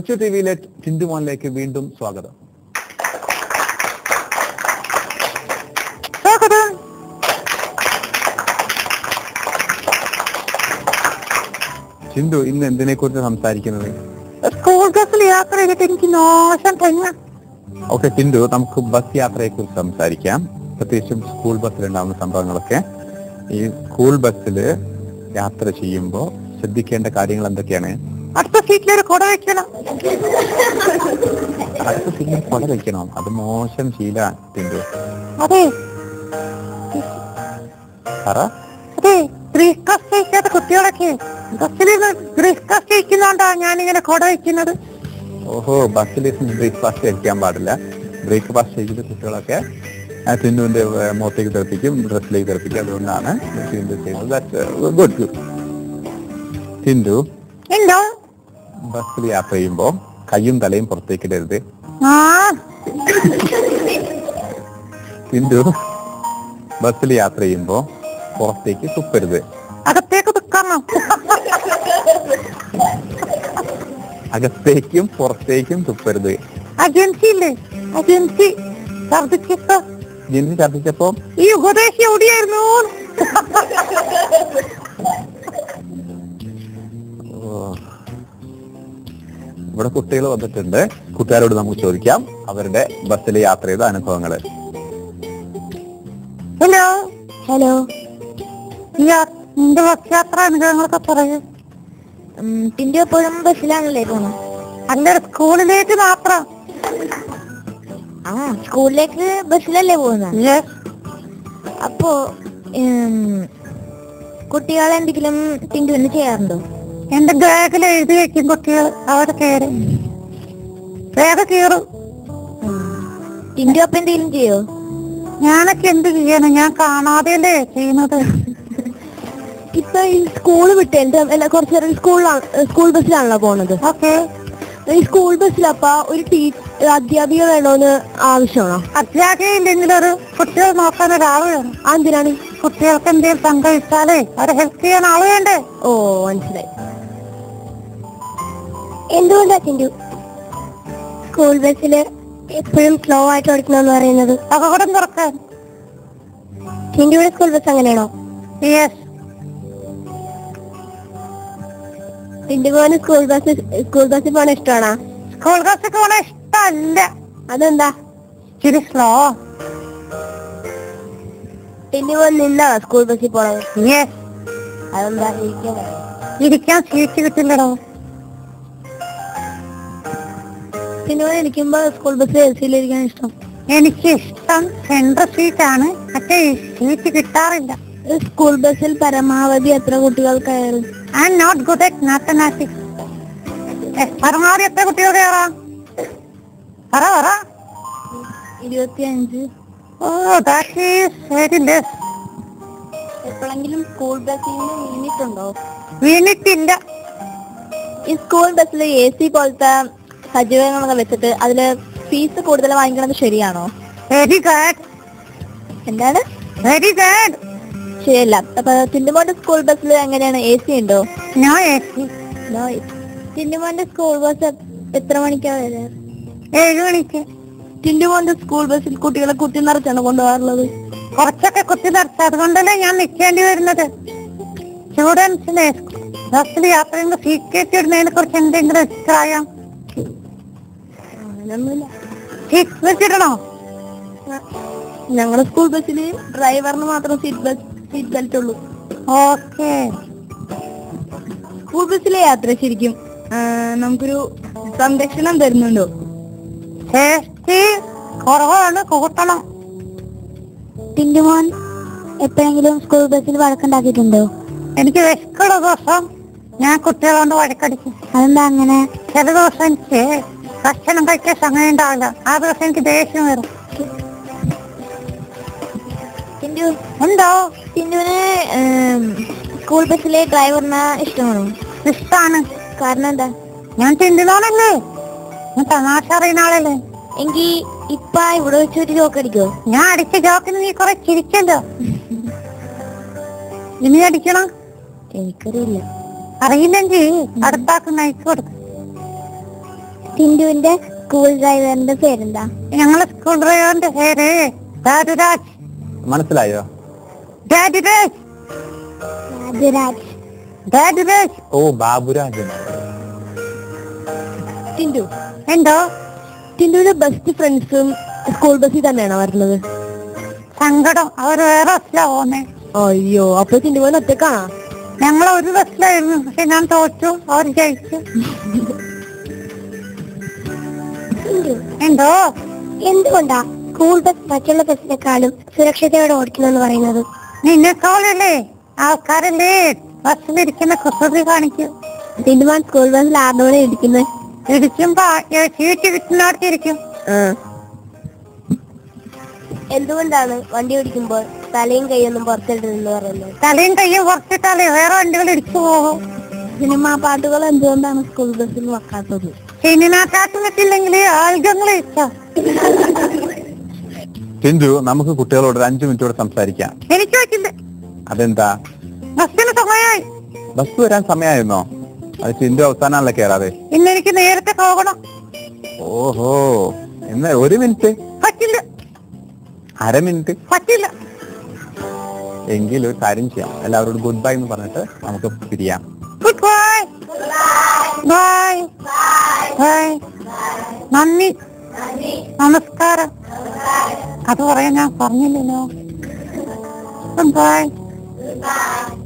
കൊച്ചു ടി വിയിലെ ടിന്റുമോനിലേക്ക് വീണ്ടും സ്വാഗതം സ്വാഗതം ചിന്തു ഇന്ന് എന്തിനെ കുറിച്ച് സംസാരിക്കുന്നത് സ്കൂൾ ബസ്സിൽ യാത്ര ചെയ്തിട്ട് എനിക്ക് മോശം തന്നെ ഓക്കെ ചിന്തു നമുക്ക് ബസ് യാത്രയെ കുറിച്ച് സംസാരിക്കാം പ്രത്യേകിച്ചും സ്കൂൾ ബസ്സിലുണ്ടാകുന്ന സംഭവങ്ങളൊക്കെ ഈ സ്കൂൾ ബസ്സിൽ യാത്ര ചെയ്യുമ്പോൾ ശ്രദ്ധിക്കേണ്ട കാര്യങ്ങൾ എന്തൊക്കെയാണ് അടുത്ത സീറ്റിലൊരു കുട വെക്കണം അടുത്ത സീറ്റിൽ കൊട വെക്കണം അത് മോശം ശീല ചിന്തു അതെ പറ അതെ ബ്രേക്ക്ഫാസ്റ്റ് കഴിക്കാത്ത കുട്ടികളൊക്കെ ബസ്സിൽ ബ്രേക്ക്ഫാസ്റ്റ് കഴിക്കുന്നോണ്ടാ ഞാനിങ്ങനെ കുട വെക്കുന്നത് ഓഹോ ബസ്സിൽ ബ്രേക്ക്ഫാസ്റ്റ് കഴിക്കാൻ പാടില്ല ബ്രേക്ക്ഫാസ്റ്റ് കഴിക്കുന്ന കുട്ടികളൊക്കെ ആ ചിന്നുവിന്റെ ഏർ, മുഖത്തേക്ക് തെറിപ്പിക്കും ഡ്രസ്സിലേക്ക് തെറിപ്പിക്കും അതുകൊണ്ടാണ് ചിന്തു ചെയ്യുന്നത് ഗുഡ് ഗുഡ് ചിന്തു എന്തോ ബസ്സിൽ യാത്ര ചെയ്യുമ്പോൾ കയ്യും തലയും പുറത്തേക്ക് ഇടരുത് ആ ചിന്തു ബസ്സിൽ യാത്ര ചെയ്യുമ്പോൾ പുറത്തേക്ക് തുപ്പരുത് അകത്തേക്ക് തുക്കണം അകത്തേക്കും പുറത്തേക്കും തുപ്പരുത് ഏജൻസി ഇല്ലേ ഏജൻസി ഛർദിച്ചിട്ട് ജിന്നി ഛർദ്ദിച്ചപ്പോ ഈ ഉപദേശി എവിടെയായിരുന്നു ഓ. ഇവിടെ കുട്ടികൾ വന്നിട്ടുണ്ട് കൂട്ടുകാരോട് നമുക്ക് ചോദിക്കാം അവരുടെ ബസ്സിൽ യാത്ര ചെയ്ത അനുഭവങ്ങള് ഹലോ ഹലോ നിന്റെ ബസ് യാത്ര അനുഭവങ്ങളൊക്കെ പറയൂ ടിൻഡു എപ്പോഴും ബസ്സിലാണല്ലേ പോണത് അല്ല സ്കൂളിലേക്ക് മാത്രം ആ സ്കൂളിലേക്ക് ബസ്സിലല്ലേ പോകുന്നത് യെസ് അപ്പോ ഉം, കുട്ടികൾ എന്തെങ്കിലും ടിൻഡുവിന് ചെയ്യാറുണ്ടോ എന്റെ ബാഗിൽ എഴുതി വെക്കും കുട്ടികൾ അവിടെ കയറി ബാഗ് കീറും ടിൻഡു അപ്പൊ എന്തെങ്കിലും ചെയ്യോ ഞാനൊക്കെ എന്ത് ചെയ്യണം ഞാൻ കാണാതെയല്ലേ ചെയ്യുന്നത് ഇപ്പൊ ഈ സ്കൂൾ വിട്ട് എന്റെ കുറച്ച് നേരം സ്കൂളിലാണ് സ്കൂൾ ബസ്സിലാണല്ലോ പോണത് ഓക്കെ ഈ സ്കൂൾ ബസ്സിലപ്പ ഒരു ടീ അധ്യാപിക വേണോന്ന് ആവശ്യമാണോ അധ്യാപകയില്ലെങ്കിൽ ഒരു കുട്ടികൾ നോക്കാൻ ഒരാൾ വേണം ആ എന്തിനാണ് കുട്ടികൾക്ക് എന്തെങ്കിലും സംഭവിച്ചാലേ അവരെ ഹെൽപ്പ് ചെയ്യാൻ ആള് വേണ്ടേ ഓ മനസ്സിലായി എന്തുകൊണ്ടാ ടിൻഡു സ്കൂൾ ബസ്സില് എപ്പോഴും സ്ലോ ആയിട്ട് ഓടിക്കണമെന്ന് പറയുന്നത് അപകടം തുറക്കാൻ ടിൻഡുവിടെ സ്കൂൾ ബസ് അങ്ങനെയാണോ യെസ് ടിൻഡു പോകാൻ സ്കൂൾ ബസ് സ്കൂൾ ബസ്സിൽ പോകാൻ ഇഷ്ടമാണോ സ്കൂൾ ബസ് പോണ ഇഷ്ടമല്ല അതെന്താ ഇച്ചിരി സ്ലോ ടിൻഡു പോകാൻ നിന്നാ സ്കൂൾ ബസ്സിൽ പോണത് യെസ് അതെന്താ ഇരിക്കാൻ ഇരിക്കാൻ സീറ്റ് കിട്ടില്ലടോ ടിൻഡു പോകാൻ ഇരിക്കുമ്പോ സ്കൂൾ ബസ്സിൽ എ സിയിലിരിക്കാൻ ഇഷ്ടം എനിക്ക് ഇഷ്ടം സെൻട്രൽ സീറ്റ് ആണ് പക്ഷേ ഈ സീറ്റ് കിട്ടാറില്ല സ്കൂൾ ബസ്സിൽ പരമാവധി എത്ര കുട്ടികൾ കയറും I am not good at mathematics പരമാവധി എത്ര കുട്ടികൾ കയറാം പറ പറ ഇരുപത്തിയഞ്ച് oh that is very less എപ്പോഴെങ്കിലും സ്കൂൾ ബസ്സിൽ നിന്ന് വീണിട്ടുണ്ടോ വീണിട്ടില്ല ഈ സ്കൂൾ ബസ്സിൽ എ സി പോലത്തെ സജ്ജീകരണങ്ങളൊക്കെ വെച്ചിട്ട് അതില് ഫീസ് കൂടുതൽ വാങ്ങിക്കണത് ശരിയാണോ വെരി ഗുഡ് എന്താണ് വെരി ഗുഡ് ശരിയല്ല അപ്പൊ തിണ്ടുമോന്റെ സ്കൂൾ ബസ്സിൽ എങ്ങനെയാണ് എ സി ഉണ്ടോ നോ എ സി ടിൻഡുമോന്റെ സ്കൂൾ ബസ് എത്ര മണിക്കാ വരാ ഏഴ് മണിക്ക് ടിൻഡുമോന്റെ സ്കൂൾ ബസ്സിൽ കുട്ടികളെ കുത്തി നിറച്ചാണ് കൊണ്ടുപോകാറുള്ളത് കുറച്ചൊക്കെ കുത്തി നിറച്ച് അതുകൊണ്ടല്ലേ ഞാൻ നിൽക്കേണ്ടി വരുന്നത് സ്റ്റുഡൻസിനെ ബസ്സിൽ യാത്ര ചെയ്യുമ്പോൾ സീറ്റ് കയറ്റി ഇടുന്നതിനെ കുറിച്ച് എന്തെങ്കിലും അഭിപ്രായം അങ്ങനെയൊന്നുമില്ല സീറ്റ് വെച്ചിടണോ ഞങ്ങളുടെ സ്കൂൾ ബസ്സിൽ ഡ്രൈവറിന് മാത്രം സീറ്റ് ബസ് സീറ്റ് ബെൽറ്റ് ഉള്ളൂ ഓക്കെ സ്കൂൾ ബസ്സിലെ യാത്ര ശരിക്കും ആ, നമുക്കൊരു സംരക്ഷണം തരുന്നുണ്ടോ സേഫ്റ്റി കുറവാണ് കൂട്ടണം ടിൻഡുമോൻ എപ്പോഴെങ്കിലും സ്കൂൾ ബസ്സിൽ വഴക്കുണ്ടാക്കിയിട്ടുണ്ടോ എനിക്ക് വിശക്കുള്ള ദിവസം ഞാൻ കുട്ടികളോണ്ട് വഴക്കടിക്കും അതെന്താ അങ്ങനെ ചില ദിവസം എനിക്ക് ഭക്ഷണം കഴിക്കാൻ സമയം ഉണ്ടാവില്ല ആ ദിവസം എനിക്ക് ദേഷ്യം വരും ടിൻഡു ഉണ്ടോ ടിൻഡുവിന് ഏം, സ്കൂൾ ബസ്സിലെ ഡ്രൈവറിനെ ഇഷ്ടമാണോ ഇഷ്ടാണ് കാരണം എന്താ ഞാൻ ചിന്തിനോണല്ലേ ഞാൻ തമാശ അറിയുന്ന ആളല്ലേ എങ്കി ഇപ്പ ഇവിടെ വെച്ച് ഒരു ജോക്ക് അടിക്കോ ഞാൻ അടിച്ച ജോക്കിന് നീ കുറെ ചിരിച്ചല്ലോ ഇനി അടിക്കണം എനിക്കറിയില്ല അറിയില്ലെങ്കിൽ അടുത്താക്ക് നയിച്ചു കൊടുക്കും ടിന്റുവിന്റെ സ്കൂൾ ഡ്രൈവറിന്റെ പേരെന്താ ഞങ്ങളെ സ്കൂൾ ഡ്രൈവറിന്റെ പേര് രാജുരാജ് മനസ്സിലായോ രാജുരാജ് രാജരാജ് രാജുരാജ് ഓ ബാബുരാജൻ ടിന്റു എന്തോ ടിന്റുവിന്റെ ബെസ്റ്റ് ഫ്രണ്ട്സും സ്കൂൾ ബസ്സിൽ തന്നെയാണോ വരുന്നത് സങ്കടം അവർ വേറെ ബസ്സിലാ പോന്നെ അയ്യോ അപ്പൊ ടിന്റുമോൻ ഒറ്റക്കാണോ ഞങ്ങൾ ഒരു ബസ്സിലായിരുന്നു പക്ഷെ ഞാൻ തോറ്റു അവർ ജയിച്ചു എന്തോ എന്തുകൊണ്ടാ സ്കൂൾ ബസ് മറ്റുള്ള ബസ്സിനെക്കാളും സുരക്ഷിതയോടെ ഓടിക്കണമെന്ന് പറയുന്നത് നിന്നെക്കാളല്ലേ ആൾക്കാരല്ലേ ബസ്സിലിരിക്കുന്ന കുസൃതി കാണിക്കും ടിന്റുമാൻ സ്കൂൾ ബസ്സിൽ ആറിനോടെ ഇരിക്കുന്നത് ഇടിക്കുമ്പോ സീറ്റ് കിട്ടുന്നവർക്കിരിക്കും എന്തുകൊണ്ടാണ് വണ്ടി ഓടിക്കുമ്പോൾ തലയും കൈയൊന്നും പുറത്തിടരുതെന്ന് പറയുന്നത് തലയും കയ്യും കുറച്ചിട്ടാലേ വേറെ വണ്ടികൾ ഇടിച്ചു പോകും സിനിമാ പാട്ടുകൾ എന്തുകൊണ്ടാണ് സ്കൂൾ ബസ്സിൽ വെക്കാത്തത് സിനിമാക്കാട്ട് വെച്ചില്ലെങ്കിൽ ആൽഗങ്ങൾ ഇഷ്ടം ടിൻഡു നമുക്ക് കുട്ടികളോട് ഒരു അഞ്ചു മിനിറ്റോടെ സംസാരിക്കാം എനിക്ക് പറ്റില്ല അതെന്താ ബസ്സിന് സമയമായി ബസ് വരാൻ സമയമായിരുന്നോ അത് ടിൻഡു അവസാനമല്ല കേറാതെ ഇന്ന് എനിക്ക് നേരത്തെ പോകണം ഓഹോ എന്നാ ഒരു മിനിറ്റ് പറ്റില്ല അര മിനിറ്റ് പറ്റില്ല എങ്കിൽ ഒരു കാര്യം ചെയ്യാം എല്ലാവരോടും ഗുഡ് ബൈ എന്ന് പറഞ്ഞിട്ട് നമുക്ക് പിരിയാം ഗുഡ് ബൈ ബൈ ബൈ നന്ദി നമസ്കാരം അത് പറയാൻ ഞാൻ പറഞ്ഞില്ലല്ലോ ഗുഡ് ബൈ